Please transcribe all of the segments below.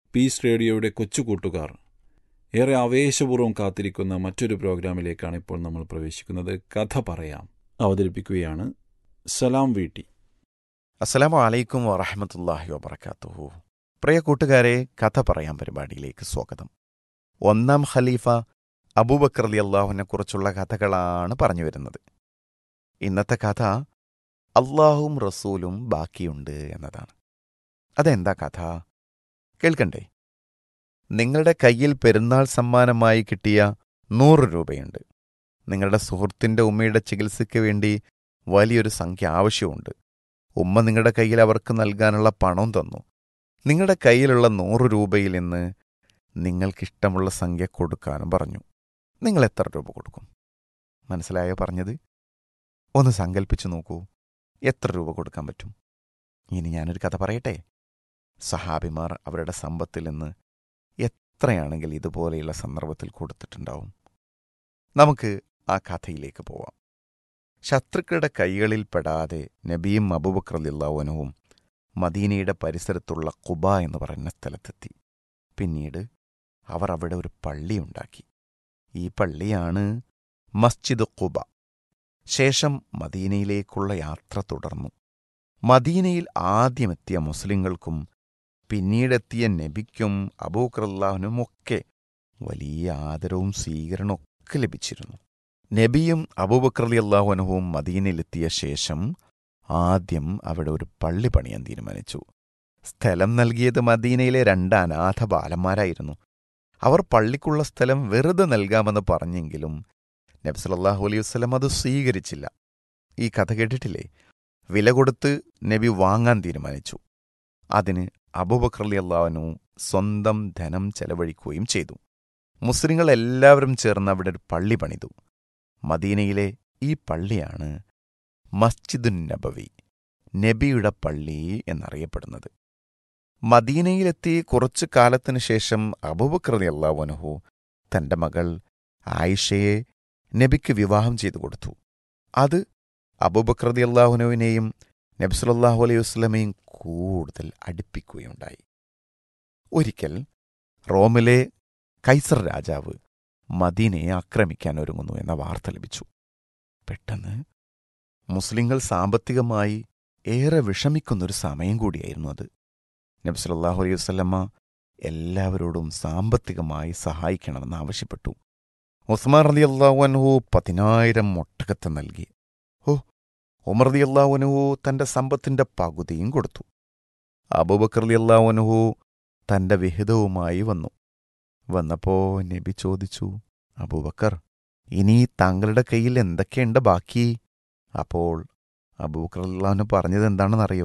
piece റേഡിയോയുടെ കൊച്ചു കൂട്ടുകാർ ഏറെ ആവേശപൂർവ്വം കാത്തിരിക്കുന്ന മറ്റൊരു പ്രോഗ്രാമിലേക്കാണ് ഇപ്പോൾ നമ്മൾ പ്രവേശിക്കുന്നത് കഥ പറയാം അവതരിപ്പിക്കുകയാണ് സലാം വീട്ടി അസ്സലാമു അലൈക്കും വറഹമത്തല്ലാഹി വബർക്കാത്തുഹു പ്രിയ കൂട്ടുകാരെ കഥ പറയാൻ പരിപാടിയിലേക്ക് സ്വാഗതം ഒന്നാം ഖലീഫ അബൂബക്കർ അലി അള്ളാഹുവിനെ കുറിച്ചുള്ള കഥകളാണ് പറഞ്ഞു വരുന്നത് ഇന്നത്തെ കഥ അള്ളാഹും റസൂലും ബാക്കിയുണ്ട് എന്നതാണ് അതെന്താ കഥ കേൾക്കണ്ടേ നിങ്ങളുടെ കയ്യിൽ പെരുന്നാൾ സമ്മാനമായി കിട്ടിയ നൂറ് രൂപയുണ്ട് നിങ്ങളുടെ സുഹൃത്തിൻ്റെ ഉമ്മയുടെ ചികിത്സയ്ക്ക് വേണ്ടി വലിയൊരു സംഖ്യ ആവശ്യമുണ്ട് ഉമ്മ നിങ്ങളുടെ കയ്യിൽ അവർക്ക് നൽകാനുള്ള പണം തന്നു നിങ്ങളുടെ കയ്യിലുള്ള നൂറ് രൂപയിൽ നിന്ന് നിങ്ങൾക്കിഷ്ടമുള്ള സംഖ്യ കൊടുക്കാനും പറഞ്ഞു നിങ്ങൾ എത്ര രൂപ കൊടുക്കും മനസ്സിലായോ പറഞ്ഞത് ഒന്ന് സങ്കല്പിച്ചു നോക്കൂ എത്ര രൂപ കൊടുക്കാൻ പറ്റും ഇനി ഞാനൊരു കഥ പറയട്ടെ സഹാബിമാർ അവരുടെ സമ്പത്തിൽ നിന്ന് എത്രയാണെങ്കിൽ ഇതുപോലെയുള്ള സന്ദർഭത്തിൽ കൊടുത്തിട്ടുണ്ടാവും നമുക്ക് ആ കഥയിലേക്ക് പോവാം ശത്രുക്കളുടെ കൈകളിൽ പെടാതെ നബിയും അബൂബക്രലില്ലാവനവും മദീനയുടെ പരിസരത്തുള്ള കുബ എന്ന് പറയുന്ന സ്ഥലത്തെത്തി പിന്നീട് അവർ അവിടെ ഒരു പള്ളിയുണ്ടാക്കി ഈ പള്ളിയാണ് മസ്ജിദ് കുബ ശേഷം മദീനയിലേക്കുള്ള യാത്ര തുടർന്നു മദീനയിൽ ആദ്യമെത്തിയ മുസ്ലിങ്ങൾക്കും പിന്നീടെത്തിയ നബിക്കും അബൂക്രല്ലാഹനുമൊക്കെ വലിയ ആദരവും സ്വീകരണമൊക്കെ ലഭിച്ചിരുന്നു നബിയും അബൂബക്രലി അള്ളാഹുനഹുവും മദീനയിലെത്തിയ ശേഷം ആദ്യം അവിടെ ഒരു പള്ളി പണിയാൻ തീരുമാനിച്ചു സ്ഥലം നൽകിയത് മദീനയിലെ രണ്ട് അനാഥ ബാലന്മാരായിരുന്നു അവർ പള്ളിക്കുള്ള സ്ഥലം വെറുതെ നൽകാമെന്ന് പറഞ്ഞെങ്കിലും നബ്സലല്ലാഹു അലൈഹി വസ്ലം അത് സ്വീകരിച്ചില്ല ഈ കഥ കേട്ടിട്ടില്ലേ വില കൊടുത്ത് നബി വാങ്ങാൻ തീരുമാനിച്ചു അതിന് അബൂബക്രലി അള്ളാഹുനു സ്വന്തം ധനം ചെലവഴിക്കുകയും ചെയ്തു മുസ്ലിങ്ങൾ എല്ലാവരും ചേർന്ന് അവിടെ ഒരു പള്ളി പണിതു മദീനയിലെ ഈ പള്ളിയാണ് മസ്ജിദുൻ നബവി നബിയുടെ പള്ളി എന്നറിയപ്പെടുന്നത് മദീനയിലെത്തി കുറച്ചു കാലത്തിനു ശേഷം അബൂബക്രതി അള്ളാഹുനഹു തന്റെ മകൾ ആയിഷയെ നബിക്ക് വിവാഹം ചെയ്തു കൊടുത്തു അത് അബൂബക്രതി അള്ളാഹുനുവിനെയും നബ്സുലല്ലാഹു അലൈഹി വസ്ലമയും കൂടുതൽ അടുപ്പിക്കുകയുണ്ടായി ഒരിക്കൽ റോമിലെ കൈസർ രാജാവ് മദീനയെ ആക്രമിക്കാൻ ഒരുങ്ങുന്നു എന്ന വാർത്ത ലഭിച്ചു പെട്ടെന്ന് മുസ്ലിങ്ങൾ സാമ്പത്തികമായി ഏറെ വിഷമിക്കുന്നൊരു സമയം കൂടിയായിരുന്നു അത് നബ്സലല്ലാഹു അലൈഹി വസ്ലമ്മ എല്ലാവരോടും സാമ്പത്തികമായി സഹായിക്കണമെന്ന് ആവശ്യപ്പെട്ടു ഉസ്മാൻ റലി അള്ളാഹുഅൻഹു പതിനായിരം ഒട്ടകത്തെ നൽകി ഓ ഉമർ റലി അള്ളാഹുഅൻഹു തന്റെ സമ്പത്തിന്റെ പകുതിയും കൊടുത്തു അബൂബക്കർ റലി അള്ളാഹുഅൻഹു തന്റെ വിഹിതവുമായി വന്നു വന്നപ്പോ നബി ചോദിച്ചു അബൂബക്കർ ഇനി താങ്കളുടെ കയ്യിൽ എന്തൊക്കെയുണ്ട് ബാക്കി അപ്പോൾ അബൂബക്കർ അള്ളാഹുന് പറഞ്ഞത് എന്താണെന്നറിയോ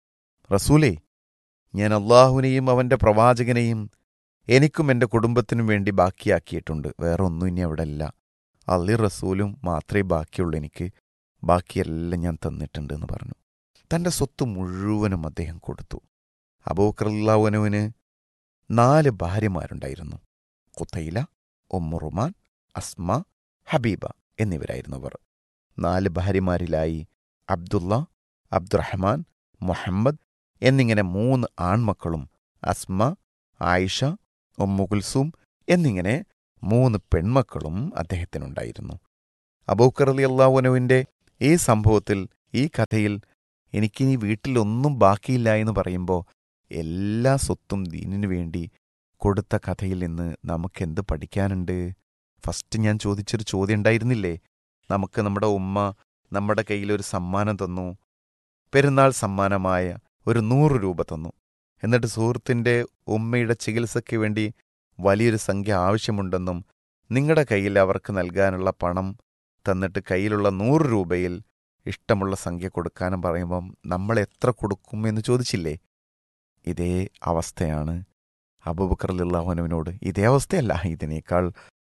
റസൂലേ ഞാൻ അള്ളാഹുവിനെയും അവന്റെ പ്രവാചകനെയും എനിക്കും എൻ്റെ കുടുംബത്തിനും വേണ്ടി ബാക്കിയാക്കിയിട്ടുണ്ട് വേറെ ഒന്നും ഇനി അവിടെ ഇല്ല അള്ളി റസൂലും മാത്രമേ ബാക്കിയുള്ളൂ എനിക്ക് ബാക്കിയെല്ലാം ഞാൻ തന്നിട്ടുണ്ട് എന്ന് പറഞ്ഞു തൻ്റെ സ്വത്ത് മുഴുവനും അദ്ദേഹം കൊടുത്തു അബൂക്കറുല്ലാവനുവിന് നാല് ഭാര്യമാരുണ്ടായിരുന്നു കുത്തൈല ഒമ്മുറുമാൻ അസ്മ ഹബീബ എന്നിവരായിരുന്നു അവർ നാല് ഭാര്യമാരിലായി അബ്ദുള്ള അബ്ദുറഹ്മാൻ മുഹമ്മദ് എന്നിങ്ങനെ മൂന്ന് ആൺമക്കളും അസ്മ ആയിഷ ഒമ്മുകുൽസൂം എന്നിങ്ങനെ മൂന്ന് പെൺമക്കളും അദ്ദേഹത്തിനുണ്ടായിരുന്നു അബൂക്കർ അലി അള്ളാഹുനുവിൻ്റെ ഈ സംഭവത്തിൽ ഈ കഥയിൽ എനിക്കിനി വീട്ടിലൊന്നും ബാക്കിയില്ല എന്ന് പറയുമ്പോൾ എല്ലാ സ്വത്തും ദീനിനു വേണ്ടി കൊടുത്ത കഥയിൽ നിന്ന് നമുക്കെന്ത് പഠിക്കാനുണ്ട് ഫസ്റ്റ് ഞാൻ ചോദിച്ചൊരു ചോദ്യം ഉണ്ടായിരുന്നില്ലേ നമുക്ക് നമ്മുടെ ഉമ്മ നമ്മുടെ കയ്യിലൊരു സമ്മാനം തന്നു പെരുന്നാൾ സമ്മാനമായ ഒരു നൂറ് രൂപ തന്നു എന്നിട്ട് സുഹൃത്തിൻ്റെ ഉമ്മയുടെ ചികിത്സയ്ക്ക് വേണ്ടി വലിയൊരു സംഖ്യ ആവശ്യമുണ്ടെന്നും നിങ്ങളുടെ കയ്യിൽ അവർക്ക് നൽകാനുള്ള പണം തന്നിട്ട് കയ്യിലുള്ള നൂറ് രൂപയിൽ ഇഷ്ടമുള്ള സംഖ്യ കൊടുക്കാനും പറയുമ്പം നമ്മൾ എത്ര കൊടുക്കും എന്ന് ചോദിച്ചില്ലേ ഇതേ അവസ്ഥയാണ് അബൂബക്കർ അല്ലാഹുനുവിനോട് ഇതേ അവസ്ഥയല്ല ഇതിനേക്കാൾ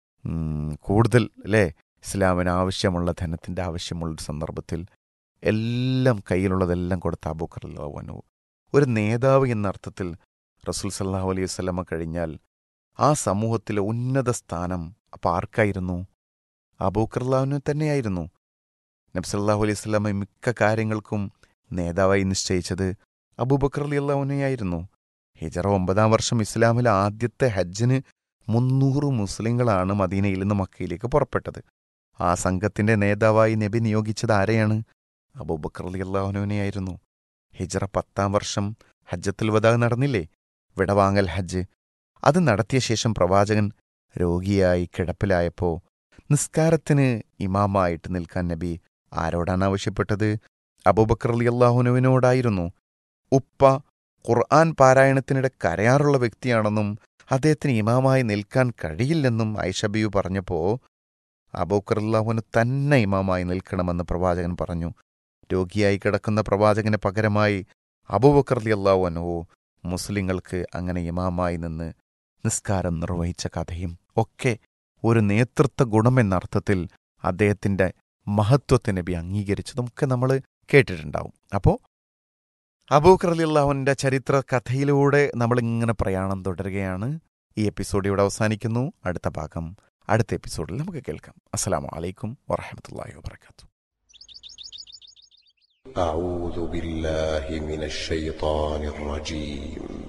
കൂടുതൽ അല്ലേ ഇസ്ലാമിന് ആവശ്യമുള്ള ധനത്തിൻ്റെ ആവശ്യമുള്ളൊരു സന്ദർഭത്തിൽ എല്ലാം കയ്യിലുള്ളതെല്ലാം കൊടുത്ത അബൂക്കർ അല്ലാഹുനു ഒരു നേതാവ് എന്ന അർത്ഥത്തിൽ റസൂൽ സല്ലാഹു അലൈഹി വസ്ലമ കഴിഞ്ഞാൽ ആ സമൂഹത്തിലെ ഉന്നത സ്ഥാനം അപ്പം ആർക്കായിരുന്നു അബൂക്കർലാവിന് തന്നെയായിരുന്നു നബ്സല്ലാഹു അലൈഹി സ്വലാമ മിക്ക കാര്യങ്ങൾക്കും നേതാവായി നിശ്ചയിച്ചത് അബൂബക്കർ അലി അള്ളാഹുനെയായിരുന്നു ഹിജറ ഒമ്പതാം വർഷം ഇസ്ലാമിലെ ആദ്യത്തെ ഹജ്ജിന് മുന്നൂറ് മുസ്ലിങ്ങളാണ് മദീനയിൽ നിന്ന് മക്കയിലേക്ക് പുറപ്പെട്ടത് ആ സംഘത്തിന്റെ നേതാവായി നബി നിയോഗിച്ചത് ആരെയാണ് അബൂബക്കർ അലി അള്ളാഹുനുവിനെയായിരുന്നു ഹിജറ പത്താം വർഷം ഹജ്ജത്തുൽ വദാ നടന്നില്ലേ വിടവാങ്ങൽ ഹജ്ജ് അത് നടത്തിയ ശേഷം പ്രവാചകൻ രോഗിയായി കിടപ്പിലായപ്പോൾ നിസ്കാരത്തിന് ഇമാമായിട്ട് നിൽക്കാൻ നബി ആരോടാണ് ആവശ്യപ്പെട്ടത് അബൂബക്കർ അലി അള്ളാഹുനുവിനോടായിരുന്നു ഉപ്പ ഖുർആൻ പാരായണത്തിനിടെ കരയാറുള്ള വ്യക്തിയാണെന്നും അദ്ദേഹത്തിന് ഇമാമായി നിൽക്കാൻ കഴിയില്ലെന്നും ഐഷബിയു പറഞ്ഞപ്പോൾ അബൂക്കർ അള്ളാഹുവിന് തന്നെ ഇമാമായി നിൽക്കണമെന്ന് പ്രവാചകൻ പറഞ്ഞു രോഗിയായി കിടക്കുന്ന പ്രവാചകന് പകരമായി അബൂബക്കർ അലി അള്ളാഹുവനോ മുസ്ലിങ്ങൾക്ക് അങ്ങനെ ഇമാമായി നിന്ന് നിസ്കാരം നിർവഹിച്ച കഥയും ഒക്കെ ഒരു നേതൃത്വ ഗുണമെന്ന അർത്ഥത്തിൽ അദ്ദേഹത്തിന്റെ മഹത്വത്തെ നബി അംഗീകരിച്ചതുമൊക്കെ നമ്മൾ കേട്ടിട്ടുണ്ടാവും അപ്പോൾ അബൂക്കർ അലി അള്ളാഹുവിൻ്റെ ചരിത്ര കഥയിലൂടെ നമ്മളിങ്ങനെ പ്രയാണം തുടരുകയാണ് ഈ എപ്പിസോഡ് ഇവിടെ അവസാനിക്കുന്നു അടുത്ത ഭാഗം അടുത്ത എപ്പിസോഡിൽ നമുക്ക് കേൾക്കാം അസ്സലാമു അലൈക്കും വറഹമത്തല്ലാഹി വാബർക്കാത്തു أعوذ بالله من الشيطان الرجيم